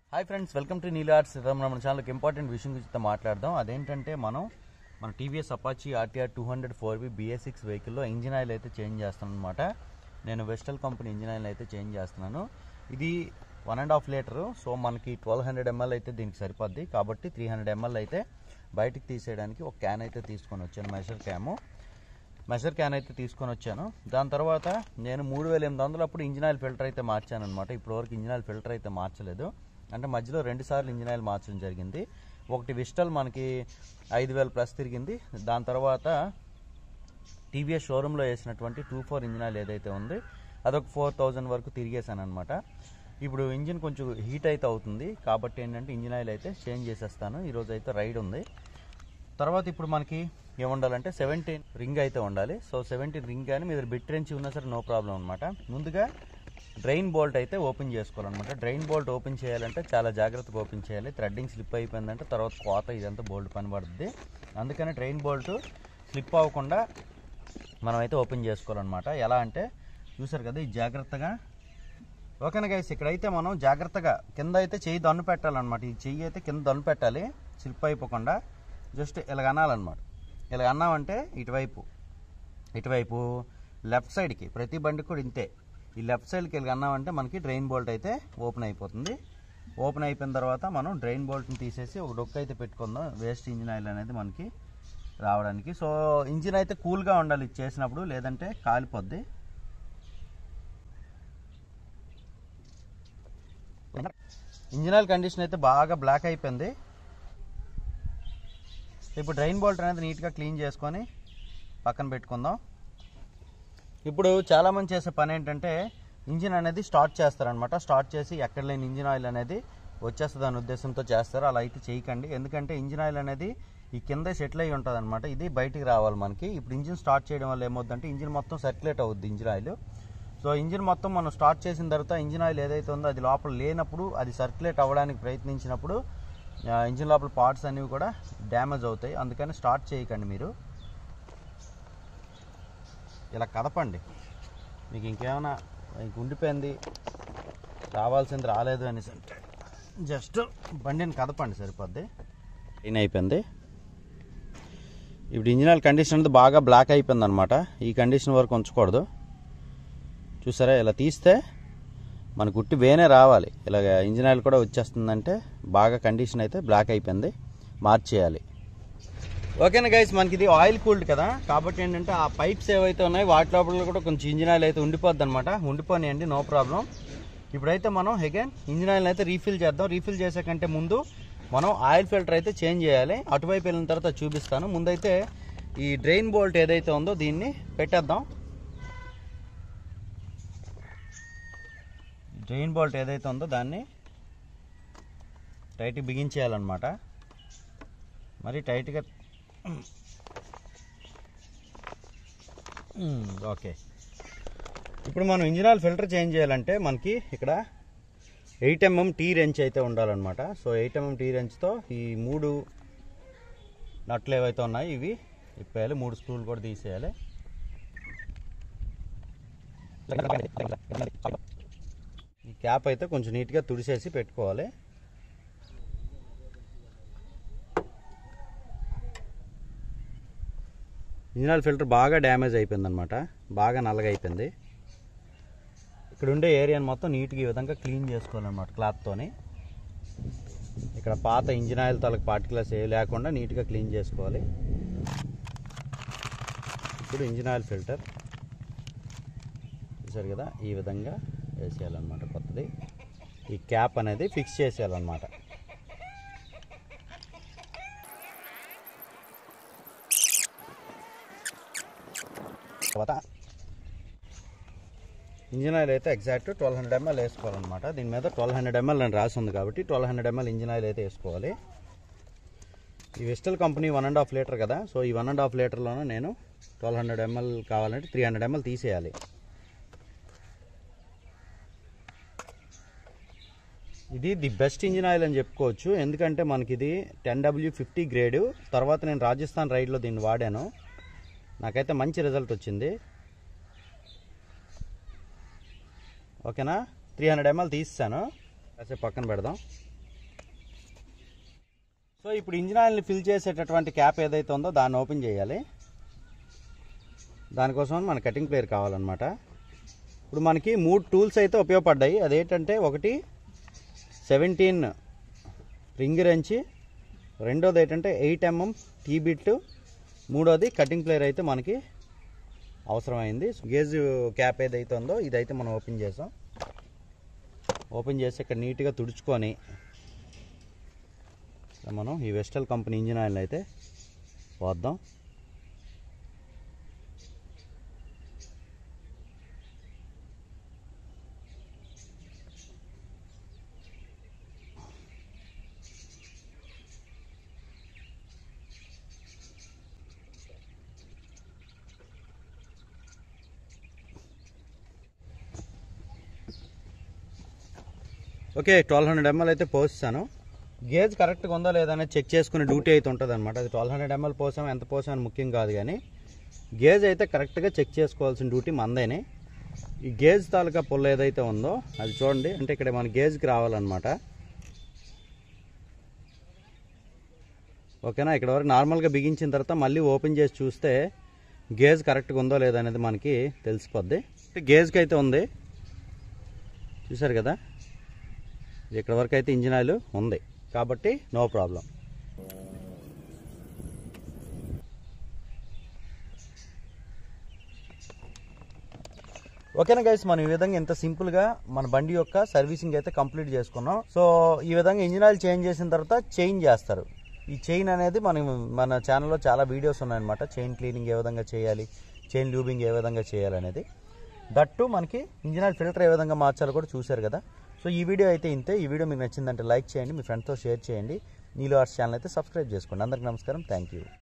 hi friends welcome to Neel arts మన ఛానల్కి important విషయం గురించి మాట్లాడదాం అదేంటంటే మనం మన TVS Apache RTR two hundred four B BS six వెహికల్లో ఇంజిన్ ఆయిల్ అయితే చేంజ్ చేస్తాను అనమాట నేను వెస్టల్ కంపెనీ ఇంజిన్ ఆయిల్ అయితే చేంజ్ చేస్తున్నాను ఇది one and half litre so మనకి ట్వెల్వ్ హండ్రెడ్ ఎంఎల్ అయితే దీనికి సరిపోద్ది కాబట్టి త్రీ హండ్రెడ్ ఎంఎల్ అయితే బయటికి తీసేయడానికి ఒక క్యాన్ అయితే తీసుకొని వచ్చాను మెషర్ క్యాము మెషర్ క్యాన్ అయితే తీసుకొని వచ్చాను దాని తర్వాత నేను మూడు వేల ఎనిమిది వందలు అప్పుడు ఇంజిన్ ఆయిల్ ఫిల్టర్ అయితే మార్చాను అనమాట ఇప్పటివరకు ఇంజిన్ ఆయిల్ ఫిల్టర్ అయితే మార్చలేదు అంటే మధ్యలో రెండు సార్లు ఇంజిన్ ఆయిల్ మార్చడం జరిగింది ఒకటి విస్టల్ మనకి ఐదు వేల ప్లస్ తిరిగింది దాని తర్వాత టీవీఎస్ షోరూంలో వేసినటువంటి టూ ఫోర్ ఇంజిన్ ఆయిల్ ఏదైతే ఉంది అదొక ఫోర్ థౌజండ్ వరకు తిరిగేసాను అనమాట ఇప్పుడు ఇంజిన్ కొంచెం హీట్ అయితే అవుతుంది కాబట్టి ఏంటంటే ఇంజిన్ ఆయిల్ అయితే చేంజ్ చేసేస్తాను ఈరోజు అయితే రైడ్ ఉంది తర్వాత ఇప్పుడు మనకి ఏముండాలంటే సెవెంటీన్ రింగ్ అయితే ఉండాలి సో సెవెంటీన్ రింగ్ కానీ మీద బిట్ రెంచి ఉన్నా సరే నో ప్రాబ్లం అనమాట ముందుగా డ్రైన్ బోల్ట్ అయితే ఓపెన్ చేసుకోవాలన్నమాట డ్రైన్ బోల్ట్ ఓపెన్ చేయాలంటే చాలా జాగ్రత్తగా ఓపెన్ చేయాలి థ్రెడ్డింగ్ స్లిప్ అయిపోయిందంటే తర్వాత కోత ఇదంతా బోల్ట్ పని పడుతుంది అందుకని డ్రైన్ బోల్ట్ స్లిప్ అవ్వకుండా మనం అయితే ఓపెన్ చేసుకోవాలన్నమాట ఎలా అంటే చూసారు కదా ఇది జాగ్రత్తగా ఓకేనా గైస్ ఇక్కడైతే మనం జాగ్రత్తగా కింద అయితే చెయ్యి దన్ను పెట్టాలన్నమాట ఈ చెయ్యి అయితే కింద దన్ను పెట్టాలి స్లిప్ అయిపోకుండా జస్ట్ ఇలాగ అనాలన్నమాట ఇలాగ అన్నామంటే ఇటువైపు ఇటువైపు లెఫ్ట్ సైడ్కి ప్రతి బండి కూడా ఇంతే ఈ లెఫ్ట్ సైడ్కి ఇలాగ అన్నామంటే మనకి డ్రైన్ బోల్ట్ అయితే ఓపెన్ అయిపోతుంది ఓపెన్ అయిపోయిన తర్వాత మనం డ్రైన్ బోల్ట్ని తీసేసి ఒక డొక్క అయితే పెట్టుకుందాం వేస్ట్ ఇంజిన్ ఆయిల్ అనేది మనకి రావడానికి సో ఇంజిన్ అయితే కూల్గా ఉండాలి ఇది చేసినప్పుడు లేదంటే కాలిపోద్ది ఇంజిన్ ఆయిల్ కండిషన్ అయితే బాగా బ్లాక్ అయిపోయింది ఇప్పుడు డ్రైన్ బోల్ట్ అనేది నీట్గా క్లీన్ చేసుకొని పక్కన పెట్టుకుందాం ఇప్పుడు చాలామంది చేసే పని ఏంటంటే ఇంజిన్ అనేది స్టార్ట్ చేస్తారనమాట స్టార్ట్ చేసి ఎక్కడ లేని ఇంజిన్ ఆయిల్ అనేది వచ్చేస్తుంది అనే ఉద్దేశంతో చేస్తారు అలా అయితే చేయకండి ఎందుకంటే ఇంజిన్ ఆయిల్ అనేది ఈ కింద సెటిల్ అయి ఉంటుంది అనమాట ఇది బయటికి రావాలి మనకి ఇప్పుడు ఇంజిన్ స్టార్ట్ చేయడం వల్ల ఏమవుతుందంటే ఇంజిన్ మొత్తం సర్క్యులేట్ అవుద్ది ఇంజిన్ ఆయిల్ సో ఇంజిన్ మొత్తం మనం స్టార్ట్ చేసిన తర్వాత ఇంజిన్ ఆయిల్ ఏదైతే ఉందో అది లోపల లేనప్పుడు అది సర్క్యులేట్ అవ్వడానికి ప్రయత్నించినప్పుడు ఆ, ఇంజిన్ లోపల పార్ట్స్ అనేవి కూడా డ్యామేజ్ అవుతాయి అందుకని స్టార్ట్ చేయకండి మీరు ఇలా కదపండి మీకు ఇంకేమైనా ఇంక ఉండిపోయింది రావాల్సింది రాలేదు అనేసి అంటే జస్ట్ బండిని కదపండి సరిపోద్ది క్లీన్ అయిపోయింది ఇప్పుడు ఇంజిన్ ఆయిల్ కండిషన్ అనేది బాగా బ్లాక్ అయిపోయింది అనమాట ఈ కండిషన్ వరకు ఉంచకూడదు చూసారా ఇలా తీస్తే మన గుట్టి వేనే రావాలి ఇలాగ ఇంజిన్ ఆయిల్ కూడా వచ్చేస్తుందంటే బాగా కండిషన్ అయితే బ్లాక్ అయిపోయింది మార్చేయాలి ఓకేనా గైస్ మనకి ఇది ఆయిల్ కూల్డ్ కదా కాబట్టి ఏంటంటే ఆ పైప్స్ ఏవైతే ఉన్నాయో వాటి లోపల కూడా కొంచెం ఇంజిన్ ఆయిల్ అయితే ఉండిపోద్ది అనమాట ఉండిపోనియండి నో ప్రాబ్లం ఇప్పుడైతే మనం అగైన్ ఇంజిన్ ఆయిల్ అయితే రీఫిల్ చేద్దాం రీఫిల్ చేసే కంటే ముందు మనం ఆయిల్ ఫిల్టర్ అయితే చేంజ్ చేయాలి అటువైపు వెళ్ళిన తర్వాత చూపిస్తాను ముందైతే ఈ డ్రైన్ బోల్ట్ ఏదైతే ఉందో దీన్ని పెట్టేద్దాం డ్రైన్ బోల్ట్ ఏదైతే ఉందో దాన్ని టైట్గా బిగించేయాలన్నమాట మరి టైట్గా మ్మ్, ఓకే ఇప్పుడు మనం ఇంజిన్ ఆయిల్ ఫిల్టర్ చేంజ్ చేయాలంటే మనకి ఇక్కడ ఎయిట్ ఎంఎం టీ రెంచ్ అయితే ఉండాలన్నమాట సో ఎయిట్ ఎంఎం టీ రెంచ్తో ఈ మూడు నట్లు ఏవైతే ఉన్నాయో ఇవి ఇప్పేయాలి మూడు స్క్రూలు కూడా తీసేయాలి ఈ క్యాప్ అయితే కొంచెం నీట్గా తుడిసేసి పెట్టుకోవాలి ఇంజిన్ ఆయిల్ ఫిల్టర్ బాగా డ్యామేజ్ అయిపోయింది అనమాట బాగా నల్లగా అయిపోయింది ఇక్కడ ఉండే ఏరియాని మొత్తం నీట్గా ఈ విధంగా క్లీన్ చేసుకోవాలన్నమాట క్లాత్తోని ఇక్కడ పాత ఇంజిన్ ఆయిల్ తాలూకు పార్టికులర్స్ ఏ లేకుండా నీట్గా క్లీన్ చేసుకోవాలి ఇప్పుడు ఇంజిన్ ఆయిల్ ఫిల్టర్ చూసారు కదా ఈ విధంగా వేసేయాలన్నమాట కొత్తది ఈ క్యాప్ అనేది ఫిక్స్ చేసేయాలన్నమాట తర్వాత ఇంజిన్ ఆయిల్ అయితే ఎగ్జాక్ట్ ట్వెల్వ్ హండ్రెడ్ ఎంఎల్ వేసుకోవాలన్నమాట దీని మీద ట్వెల్వ్ హండ్రెడ్ ఎంఎల్ అని రాసి ఉంది కాబట్టి twelve hundred ML engine oil అయితే వేసుకోవాలి ఈ వెస్టల్ company one and half litre కదా సో ఈ వన్ అండ్ హాఫ్ లీటర్లోనే నేను ట్వెల్వ్ హండ్రెడ్ ఎంఎల్ కావాలంటే త్రీ హండ్రెడ్ ఎంఎల్ తీసేయాలి ఇది ది బెస్ట్ ఇంజిన్ ఆయిల్ అని చెప్పుకోవచ్చు ఎందుకంటే మనకి ఇది టెన్ డబ్ల్యూ ఫిఫ్టీ గ్రేడ్ తర్వాత నేను రాజస్థాన్ రైడ్లో దీన్ని వాడాను నాకైతే మంచి రిజల్ట్ వచ్చింది ఓకేనా త్రీ హండ్రెడ్ ఎంఎల్ తీస్తాను కాసేపు పక్కన పెడదాం సో ఇప్పుడు ఇంజిన్ ఆయిల్ని ఫిల్ చేసేటటువంటి క్యాప్ ఏదైతే ఉందో దాన్ని ఓపెన్ చేయాలి దానికోసం మన కటింగ్ ప్లేయర్ కావాలన్నమాట ఇప్పుడు మనకి మూడు టూల్స్ అయితే ఉపయోగపడ్డాయి అదేంటంటే ఒకటి సెవెంటీన్ రింగ్ రెంచి రెండోది ఏంటంటే ఎయిట్ ఎంఎం టీ బిట్ మూడోది కటింగ్ ప్లేయర్ అయితే మనకి అవసరమైంది గేజ్ క్యాప్ ఏదైతే ఉందో ఇదైతే మనం ఓపెన్ చేసాం ఓపెన్ చేసి ఇక్కడ నీట్గా తుడుచుకొని ఇలా మనం ఈ వెస్టల్ కంపెనీ ఇంజిన్ ఆయిల్ అయితే పోద్దాం ఓకే ట్వెల్వ్ హండ్రెడ్ ఎంఎల్ అయితే పోస్తాను గేజ్ కరెక్ట్గా ఉందో లేదా అనేది చెక్ చేసుకునే డ్యూటీ అయితే ఉంటుంది అనమాట అది ట్వెల్వ్ హండ్రెడ్ ఎంఎల్ పోసాం ఎంత పోసాం అని ముఖ్యం కాదు కానీ గేజ్ అయితే కరెక్ట్గా చెక్ చేసుకోవాల్సిన డ్యూటీ మందేనే ఈ గేజ్ తాలూకా పుల్ల ఏదైతే ఉందో అది చూడండి అంటే ఇక్కడ మన గేజ్కి రావాలన్నమాట ఓకేనా ఇక్కడ వరకు నార్మల్గా బిగించిన తర్వాత మళ్ళీ ఓపెన్ చేసి చూస్తే గేజ్ కరెక్ట్గా ఉందో లేదో అనేది మనకి తెలిసిపోద్ది గేజ్కి అయితే ఉంది చూసారు కదా ఇక్కడ వరకు అయితే ఇంజిన్ ఆయిల్ ఉంది కాబట్టి నో ప్రాబ్లం ఓకేనా గైస్ మనం ఈ విధంగా ఇంత సింపుల్ గా మన బండి యొక్క సర్వీసింగ్ అయితే కంప్లీట్ చేసుకున్నాం సో ఈ విధంగా ఇంజిన్ ఆయిల్ చేంజ్ చేసిన తర్వాత చైన్ చేస్తారు ఈ చైన్ అనేది మనం మన ఛానల్లో చాలా వీడియోస్ ఉన్నాయన్నమాట చైన్ క్లీనింగ్ ఏ విధంగా చేయాలి చైన్ లూబింగ్ ఏ విధంగా చేయాలి అనేది దట్టు మనకి ఇంజిన్ ఆయిల్ ఫిల్టర్ ఏ విధంగా మార్చాలో కూడా చూశారు కదా సో ఈ వీడియో అయితే ఇంతే ఈ వీడియో మీకు నచ్చిందంటే లైక్ చేయండి మీ ఫ్రెండ్స్తో షేర్ చేయండి నీలో ఆర్ట్స్ ఛానల్ అయితే సబ్స్క్రైబ్ చేసుకోండి అందరికి నమస్కారం థ్యాంక్ యూ